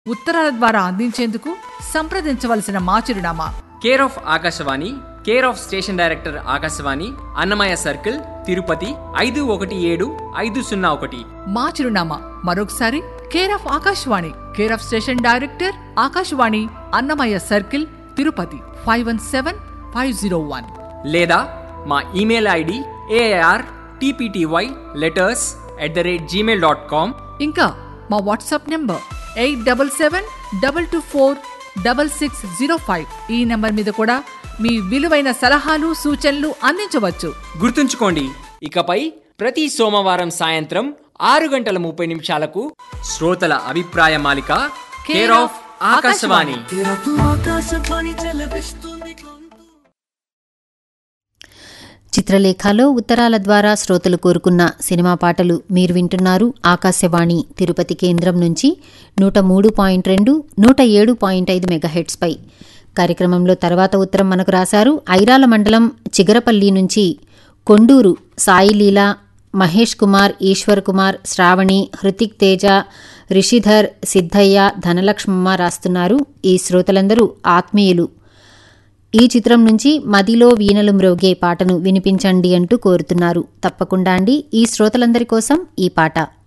ఉత్తరాల ద్వారా అందించేందుకు సంప్రదించవలసిన మా చిరునామా care of Akashvani care of station director Akashvani Annamayya circle Tirupati ఐదు ఒకటి ఏడు ఐదు సున్నా ఒకటి మా చిరునామా మరొకసారి కేర్ of Akashvani care of station director Akashvani Annamayya circle తిరుపతి five one seven five zero one లేదా మా email ID AR TPTY letters at the rate Gmail dot com ఇంకా మా WhatsApp number eight double seven double two four double six zero five ఈ number మీద కూడా మీ విలువైన సలహాలు సూచనలు అందించవచ్చు గుర్తుంచుకోండి ఇకపై ప్రతి సోమవారం సాయంత్రం ఆరు గంటల ముప్పై నిమిషాలకు శ్రోతల అభిప్రాయ మాలిక కేర్ ఆఫ్ ఆకాశవాణి చిత్రలేఖలో ఉత్తరాల ద్వారా శ్రోతలు కోరుకున్న సినిమా పాటలు మీరు వింటున్నారు ఆకాశవాణి తిరుపతి కేంద్రం నుంచి నూట మూడు పాయింట్ రెండు నూట ఏడు పాయింట్ ఐదు మెగాహెట్స్పై కార్యక్రమంలో తర్వాత ఉత్తరం మనకు రాశారు ఐరాల మండలం చిగరపల్లి నుంచి కొండూరు సాయిలీల మహేష్ కుమార్ ఈశ్వర్ కుమార్ శ్రావణి హృతిక్ తేజ రిషిధర్ సిద్ధయ్య ధనలక్ష్మమ్మ రాస్తున్నారు ఈ శ్రోతలందరూ ఆత్మీయులు ఈ చిత్రం నుంచి మదిలో వీణలు మ్రోగే పాటను వినిపించండి అంటూ కోరుతున్నారు తప్పకుండా అండి ఈ శ్రోతలందరి కోసం ఈ పాట